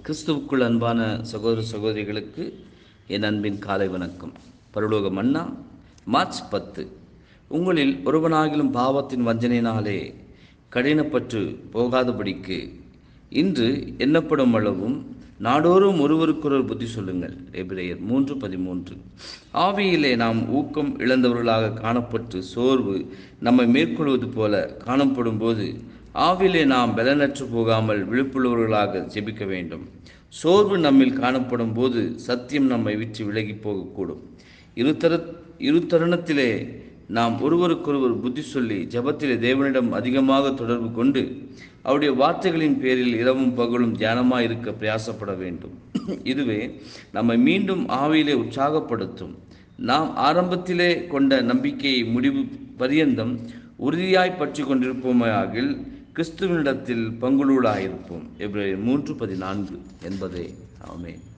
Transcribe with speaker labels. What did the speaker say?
Speaker 1: கிறிஸ்துவுக்குள் அன்பான சகோதர சகோதரிகளுக்கு என் அன்பின் காலை வணக்கம் பரலோக மன்னா மார்ச் பத்து உங்களில் ஒருவனாகிலும் பாவத்தின் வஞ்சனையினாலே கடினப்பட்டு போகாதபடிக்கு இன்று எண்ணப்படும் அளவும் நாடோறும் ஒருவருக்கொருவர் புத்தி சொல்லுங்கள் எபிரேயர் மூன்று பதிமூன்று ஆவியிலே நாம் ஊக்கம் இழந்தவர்களாக காணப்பட்டு சோர்வு நம்மை மேற்கொள்வது போல காணப்படும் போது ஆவிலே நாம் பலனற்று போகாமல் விழிப்புள்ளவர்களாக ஜெபிக்க வேண்டும் சோர்வு நம்மில் காணப்படும் போது சத்தியம் நம்மை விட்டு விலகி போகக்கூடும் இருதர இரு தருணத்திலே நாம் ஒருவருக்கொருவர் புத்தி சொல்லி ஜபத்திலே தேவனிடம் அதிகமாக தொடர்பு கொண்டு அவருடைய வார்த்தைகளின் பேரில் இரவும் பகலும் தியானமாக இருக்க பிரயாசப்பட வேண்டும் இதுவே நம்மை மீண்டும் ஆவியிலே உற்சாகப்படுத்தும் நாம் ஆரம்பத்திலே கொண்ட நம்பிக்கையை முடிவு பரியந்தம் உறுதியாய் பற்றி கொண்டிருப்போமாகில் கிறிஸ்துவனிடத்தில் பங்குலூடாயிருப்போம் எப்ரேயர் மூன்று பதினான்கு என்பதே ஆமென்